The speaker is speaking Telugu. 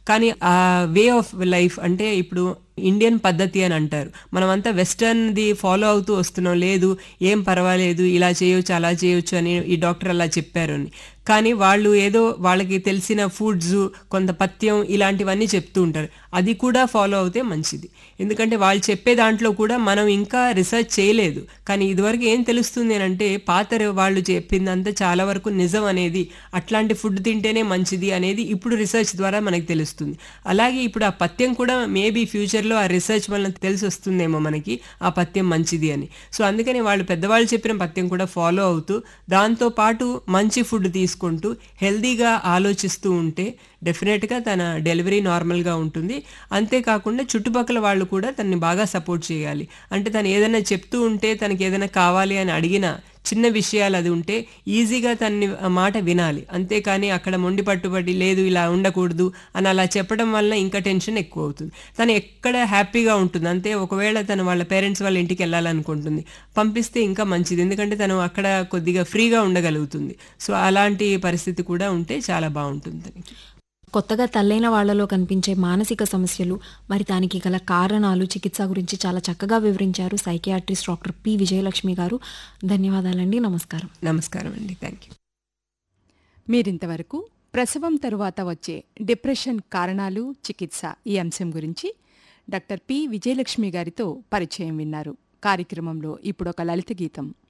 కానీ ఆ వే ఆఫ్ లైఫ్ అంటే ఇప్పుడు ఇండియన్ పద్ధతి అని అంటారు మనమంతా వెస్టర్న్ది ఫాలో అవుతూ వస్తున్నాం లేదు ఏం పర్వాలేదు ఇలా చేయొచ్చు అలా చేయొచ్చు అని ఈ డాక్టర్ అలా చెప్పారు అని కానీ వాళ్ళు ఏదో వాళ్ళకి తెలిసిన ఫుడ్స్ కొంత పథ్యం ఇలాంటివన్నీ చెప్తూ ఉంటారు అది కూడా ఫాలో అవుతే మంచిది ఎందుకంటే వాళ్ళు చెప్పే దాంట్లో కూడా మనం ఇంకా రీసెర్చ్ చేయలేదు కానీ ఇదివరకు ఏం తెలుస్తుంది అని అంటే పాత వాళ్ళు చెప్పిందంతా చాలా వరకు నిజం అనేది అట్లాంటి ఫుడ్ తింటేనే మంచిది అనేది ఇప్పుడు రీసెర్చ్ ద్వారా మనకి తెలుస్తుంది అలాగే ఇప్పుడు ఆ పథ్యం కూడా మేబీ ఫ్యూచర్లో ఆ రీసెర్చ్ వలన తెలిసి వస్తుందేమో మనకి ఆ పథ్యం మంచిది అని సో అందుకని వాళ్ళు పెద్దవాళ్ళు చెప్పిన పథ్యం కూడా ఫాలో అవుతూ దాంతో పాటు మంచి ఫుడ్ తీసుకుంటూ హెల్దీగా ఆలోచిస్తూ ఉంటే డెఫినెట్గా తన డెలివరీ నార్మల్గా ఉంటుంది అంతేకాకుండా చుట్టుపక్కల వాళ్ళు కూడా తనని బాగా సపోర్ట్ చేయాలి అంటే తను ఏదైనా చెప్తూ ఉంటే తనకి ఏదైనా కావాలి అని అడిగినా చిన్న విషయాలు అది ఉంటే ఈజీగా తన్ని ఆ మాట వినాలి అంతేకాని అక్కడ మొండి పట్టుబడి లేదు ఇలా ఉండకూడదు అని అలా చెప్పడం వల్ల ఇంకా టెన్షన్ ఎక్కువ అవుతుంది తను ఎక్కడ హ్యాపీగా ఉంటుంది అంతే ఒకవేళ తను వాళ్ళ పేరెంట్స్ వాళ్ళ ఇంటికి వెళ్ళాలనుకుంటుంది పంపిస్తే ఇంకా మంచిది ఎందుకంటే తను అక్కడ కొద్దిగా ఫ్రీగా ఉండగలుగుతుంది సో అలాంటి పరిస్థితి కూడా ఉంటే చాలా బాగుంటుంది తనకి కొత్తగా తల్లైన వాళ్లలో కనిపించే మానసిక సమస్యలు మరి దానికి గల కారణాలు చికిత్స గురించి చాలా చక్కగా వివరించారు సైకియాట్రిస్ట్ డాక్టర్ పి విజయలక్ష్మి గారు ధన్యవాదాలండి నమస్కారం నమస్కారం అండి థ్యాంక్ యూ మీరింతవరకు ప్రసవం తరువాత వచ్చే డిప్రెషన్ కారణాలు చికిత్స ఈ అంశం గురించి డాక్టర్ పి విజయలక్ష్మి గారితో పరిచయం విన్నారు కార్యక్రమంలో ఇప్పుడొక లలిత గీతం